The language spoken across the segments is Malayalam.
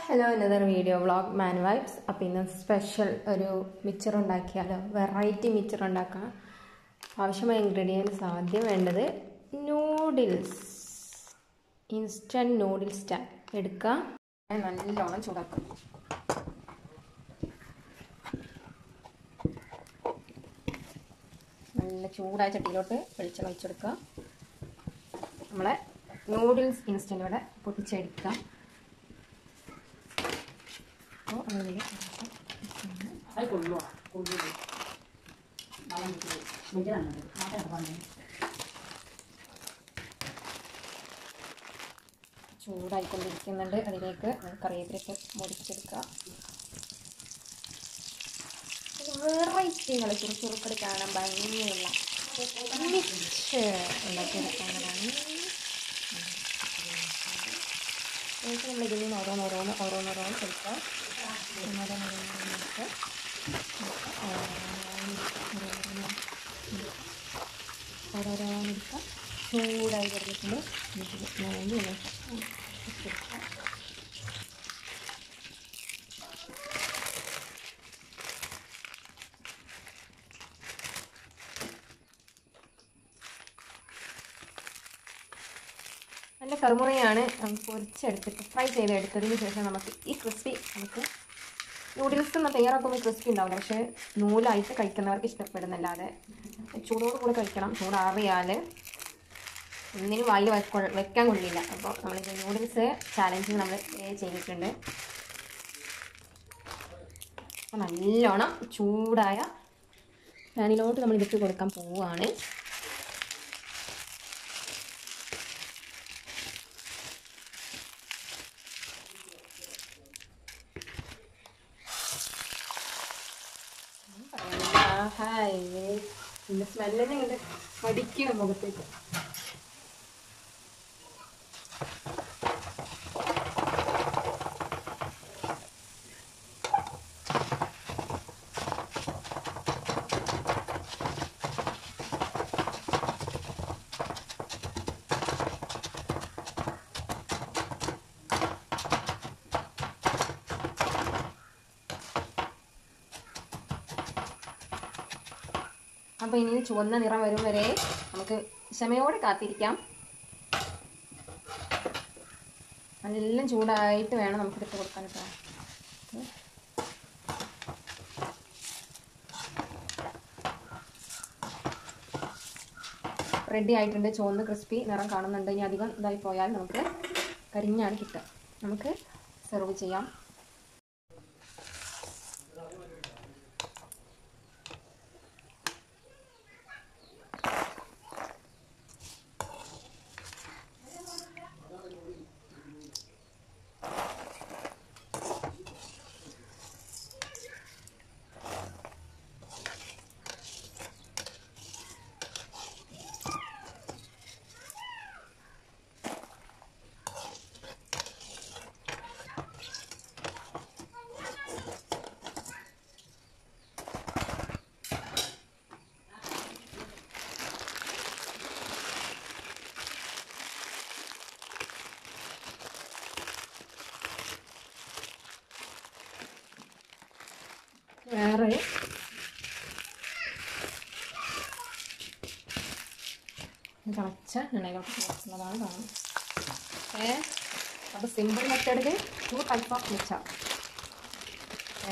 hello another video vlog man vibes അപ്പോൾ ഇന്ന് സ്പെഷ്യൽ ഒരു മിച്ചർ ഉണ്ടാക്കിയാലോ വെറൈറ്റി മിച്ചർ ഉണ്ടാക്കാം ആവശ്യമായ ഇൻഗ്രീഡിയൻസ് ആദ്യം വേണ്ടത് നൂഡിൽസ് ഇൻസ്റ്റൻറ്റ് നൂഡിൽസ് സ്റ്റാ എടുക്കുക നല്ലോണം ചൂടാക്കുക നല്ല ചൂടായ ചട്ടിയിലോട്ട് വെളിച്ചെണ്ണ ഒഴിച്ചെടുക്കുക നമ്മളെ നൂഡിൽസ് ഇൻസ്റ്റൻ്റ് ഇവിടെ പൊട്ടിച്ചെടുക്കുക അപ്പോൾ അതിൽ അത് കൊള്ളുക കൊള്ളുക വളം കിട്ടുക വെജാണത് മാത്രം പറഞ്ഞു ചൂടായിക്കൊണ്ടിരിക്കുന്നുണ്ട് അതിലേക്ക് കറിവേപ്പിലൊക്കെ മുറിച്ചെടുക്കുക വെറൈറ്റി നിങ്ങൾ ചുറുചുറുക്കടി കാണാൻ ഭംഗിയുള്ള മിക്സ് ഉണ്ടാക്കിയെടുക്കാനാണ് എന്നിട്ട് നമ്മൾ ഇതിൽ നിന്ന് ഓരോന്നോരോന്ന് ഓരോന്നോരോന്ന് എടുക്കുക ഓരോന്നോരോന്നിട്ട് ഓരോരോന്നെടുക്കുക ചൂടായി കിടന്നിട്ടുണ്ട് നോമ്പ് ഇട്ടെടുക്കുക നല്ല കറുമുറയാണ് നമുക്ക് പൊരിച്ചെടുത്തിട്ട് ഫ്രൈ ചെയ്തെടുത്തതിന് ശേഷം നമുക്ക് ഈ ക്രിസ്പി നമുക്ക് നൂഡിൽസ് ഒന്ന് തയ്യാറാക്കുമ്പോൾ ക്രിസ്പി ഉണ്ടാവില്ല പക്ഷേ നൂലായിട്ട് കഴിക്കുന്നവർക്ക് ഇഷ്ടപ്പെടുന്നല്ലാതെ ചൂടോട് കൂടെ കഴിക്കണം ചൂടാറിയാൽ ഒന്നിനും വായിൽ വെക്കൊ വെക്കാൻ കൊള്ളില്ല അപ്പോൾ നമ്മളിത് നൂഡിൽസ് ചാലഞ്ച് നമ്മൾ ചെയ്തിട്ടുണ്ട് അപ്പോൾ നല്ലോണം ചൂടായ പാനിലോട്ട് നമ്മൾ ഇതിട്ട് കൊടുക്കാൻ പോവുകയാണ് ഇതിന്റെ സ്മെല്ലിനെ ഇങ്ങോട്ട് അടിക്കണം മുഖത്തേക്ക് അപ്പോൾ ഇനി ചുവന്ന നിറം വരും വരെ നമുക്ക് ക്ഷമയോടെ കാത്തിരിക്കാം നല്ല ചൂടായിട്ട് വേണം നമുക്ക് ഇട്ട് കൊടുക്കാൻ കേട്ടോ റെഡി ആയിട്ടുണ്ട് ചുവന്ന് ക്രിസ്പി നിറം കാണുന്നുണ്ട് ഇനി അധികം ഇതായി പോയാൽ നമുക്ക് കരിഞ്ഞാണ് കിട്ടുക നമുക്ക് സെർവ് ചെയ്യാം വേറെ തിളച്ച എണ്ണയിലോട്ട് ചേർക്കുന്നതാണ് കാണുന്നത് ഏ അപ്പോൾ സിമ്പിൾ മെത്തേഡിൽ ടു ടൈപ്പ് ഓഫ് മിച്ച ഏ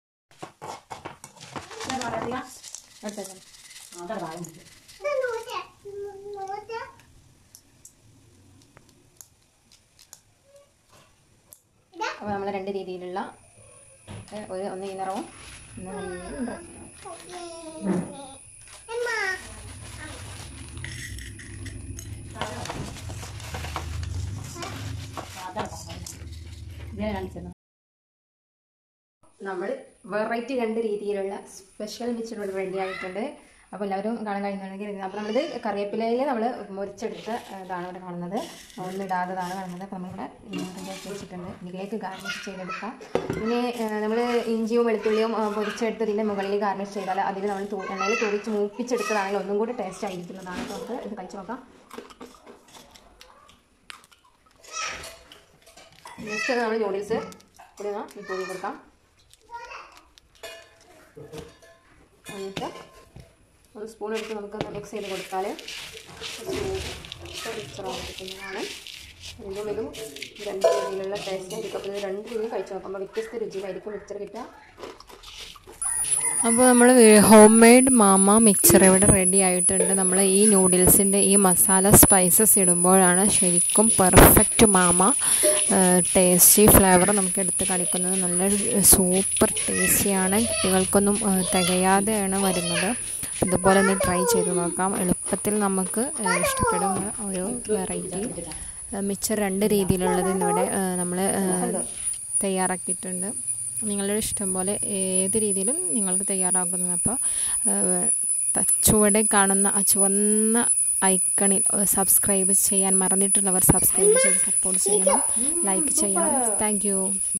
പറയാ അടുത്തത് അതെ പറയാം അപ്പോൾ നമ്മൾ രണ്ട് രീതിയിലുള്ള ഏ, ഒരു ഒന്ന് ഈ നിറവും ഒന്ന് നല്ല ഇതേ കാണിച്ചത് നമ്മൾ വെറൈറ്റി രണ്ട് രീതിയിലുള്ള സ്പെഷ്യൽ മിച്ചർ ഇവിടെ റെഡി ആയിട്ടുണ്ട് അപ്പോൾ എല്ലാവരും കാണാൻ കഴിയുന്നുണ്ടെങ്കിൽ അപ്പോൾ നമ്മളിത് കറിവേപ്പിലയിൽ നമ്മൾ മുറിച്ചെടുത്ത ഇതാണ് ഇവിടെ കാണുന്നത് ഒന്നിടാത്തതാണ് കാണുന്നത് അപ്പോൾ നമ്മളിവിടെ റെഡിയാക്കി വെച്ചിട്ടുണ്ട് ഇതിലേക്ക് ഗാർണിഷ് ചെയ്തെടുക്കാം ഇനി നമ്മൾ ഇഞ്ചിയും വെളുത്തുള്ളിയും ആ, പൊരിച്ചെടുത്ത് ഇതിൻ്റെ മുകളിൽ ഗാർണിഷ് ചെയ്താൽ അതിൽ നമ്മൾ തൂ- എണ്ണയിൽ തൂവിച്ച് മൂപ്പിച്ചെടുത്തതാണെങ്കിൽ ഒന്നും കൂടി ടേസ്റ്റ് ആയിരിക്കുന്നതാണ് അപ്പോൾ നമുക്ക് ഇത് കഴിച്ച് നോക്കാം നെക്സ്റ്റ് നമ്മൾ നൂഡിൽസ് കൂടി ഒന്ന് തൂവി കൊടുക്കാം എന്നിട്ട് ഒരു സ്പൂൺ എടുത്ത് നമുക്ക് മിക്സ് ചെയ്ത് കൊടുത്താൽ മിക്സറാണ് ഇതും ഇതും രണ്ട് രീതിയിലുള്ള ടേസ്റ്റ് ആയിരിക്കും അപ്പോൾ ഇത് രണ്ട് രീതിയിൽ കഴിച്ച് നോക്കുമ്പോൾ വ്യത്യസ്ത രുചിയിലായിരിക്കും മിക്സർ കിട്ടുക അപ്പോൾ നമ്മൾ ഹോം മെയ്ഡ് മാമ മിക്സർ ഇവിടെ റെഡി ആയിട്ടുണ്ട് നമ്മൾ ഈ നൂഡിൽസിൻ്റെ ഈ മസാല സ്പൈസസ് ഇടുമ്പോഴാണ് ശരിക്കും പെർഫെക്റ്റ് മാമ ടേസ്റ്റി ഫ്ലേവർ നമുക്ക് എടുത്ത് കാണിക്കുന്നത് നല്ലൊരു സൂപ്പർ ടേസ്റ്റിയാണ് കുട്ടികൾക്കൊന്നും ആ, തികയാതെയാണ് വരുന്നത് ഇതുപോലെ ഒന്ന് ട്രൈ ചെയ്ത് നോക്കാം എളുപ്പത്തിൽ നമുക്ക് ആ, ഇഷ്ടപ്പെടുന്ന ഒരു വെറൈറ്റി മിക്സർ രണ്ട് രീതിയിലുള്ളത് ഇന്നിവിടെ നമ്മൾ തയ്യാറാക്കിയിട്ടുണ്ട് നിങ്ങളുടെ ഇഷ്ടം പോലെ ഏത് രീതിയിലും നിങ്ങൾക്ക് തയ്യാറാക്കുന്നത് അപ്പോൾ ചുവടെ കാണുന്ന ആ ചുവന്ന ഐക്കണിൽ സബ്സ്ക്രൈബ് ചെയ്യാൻ മറന്നിട്ടുള്ളവർ സബ്സ്ക്രൈബ് ചെയ്ത് സപ്പോർട്ട് ചെയ്യണം ലൈക്ക് ചെയ്യണം താങ്ക്